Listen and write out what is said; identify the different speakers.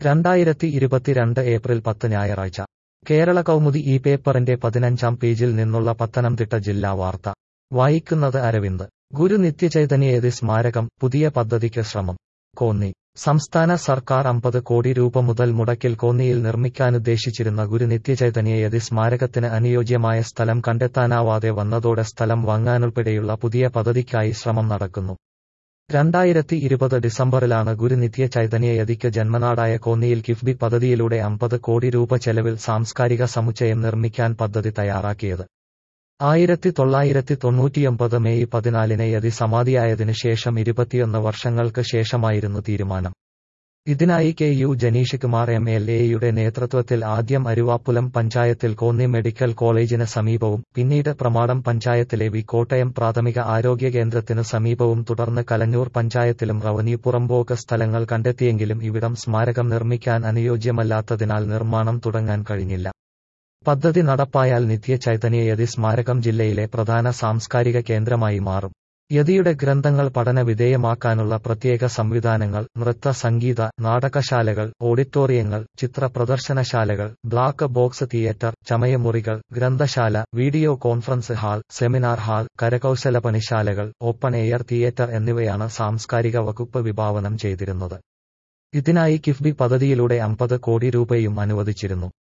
Speaker 1: രണ്ടായിരത്തി ഇരുപത്തിരണ്ട് ഏപ്രിൽ പത്ത് ഞായറാഴ്ച കേരള കൗമുദി ഈ പേപ്പറിന്റെ പതിനഞ്ചാം പേജിൽ നിന്നുള്ള പത്തനംതിട്ട ജില്ലാ വാർത്ത വായിക്കുന്നത് അരവിന്ദ് ഗുരു നിത്യചൈതന്യേതി സ്മാരകം പുതിയ പദ്ധതിക്ക് ശ്രമം കോന്നി സംസ്ഥാന സർക്കാർ അമ്പത് കോടി രൂപ മുതൽ മുടക്കിൽ കോന്നിയിൽ നിർമ്മിക്കാനുദ്ദേശിച്ചിരുന്ന ഗുരു നിത്യചൈതന്യയതി സ്മാരകത്തിന് അനുയോജ്യമായ സ്ഥലം കണ്ടെത്താനാവാതെ വന്നതോടെ സ്ഥലം വാങ്ങാനുൾപ്പെടെയുള്ള പുതിയ പദ്ധതിക്കായി ശ്രമം നടക്കുന്നു രണ്ടായിരത്തി ഇരുപത് ഡിസംബറിലാണ് ഗുരു നിത്യ ചൈതന്യയതിക്ക് ജന്മനാടായ കോന്നിയിൽ കിഫ്ബി പദ്ധതിയിലൂടെ അമ്പത് കോടി രൂപ ചെലവിൽ സാംസ്കാരിക സമുച്ചയം നിർമ്മിക്കാൻ പദ്ധതി തയ്യാറാക്കിയത് ആയിരത്തി തൊള്ളായിരത്തി തൊണ്ണൂറ്റിയൊമ്പത് മെയ് പതിനാലിന് യതി സമാധിയായതിനു ശേഷം ഇരുപത്തിയൊന്ന് വർഷങ്ങൾക്ക് ശേഷമായിരുന്നു തീരുമാനം ഇതിനായി K U Janeesh Kumar M L എയുടെ നേതൃത്വത്തിൽ ആദ്യം അരുവാപ്പുലം പഞ്ചായത്തിൽ കോന്നി മെഡിക്കൽ കോളേജിന് സമീപവും പിന്നീട് പ്രമാടം പഞ്ചായത്തിലെ വി കോട്ടയം പ്രാഥമിക ആരോഗ്യ കേന്ദ്രത്തിനു സമീപവും തുടർന്ന് കലഞ്ഞൂർ പഞ്ചായത്തിലും റവന്യൂ പുറമ്പോക്ക് സ്ഥലങ്ങൾ കണ്ടെത്തിയെങ്കിലും ഇവിടം സ്മാരകം നിർമ്മിക്കാൻ അനുയോജ്യമല്ലാത്തതിനാൽ നിർമ്മാണം തുടങ്ങാൻ കഴിഞ്ഞില്ല പദ്ധതി നടപ്പായാൽ നിത്യ ചൈതന്യയതി സ്മാരകം ജില്ലയിലെ പ്രധാന സാംസ്കാരിക കേന്ദ്രമായി മാറും യതിയുടെ ഗ്രന്ഥങ്ങൾ പഠന വിധേയമാക്കാനുള്ള പ്രത്യേക സംവിധാനങ്ങൾ നൃത്ത സംഗീത നാടകശാലകൾ ഓഡിറ്റോറിയങ്ങൾ ചിത്ര പ്രദർശനശാലകൾ ബ്ലാക്ക് ബോക്സ് തിയേറ്റർ ചമയമുറികൾ ഗ്രന്ഥശാല video conference hall seminar hall കരകൌശല പണിശാലകൾ ഓപ്പൺ എയർ തിയേറ്റർ എന്നിവയാണ് സാംസ്കാരിക വകുപ്പ് വിഭാവനം ചെയ്തിരുന്നത് ഇതിനായി കിഫ്ബി പദ്ധതിയിലൂടെ അമ്പത് കോടി രൂപയും അനുവദിച്ചിരുന്നു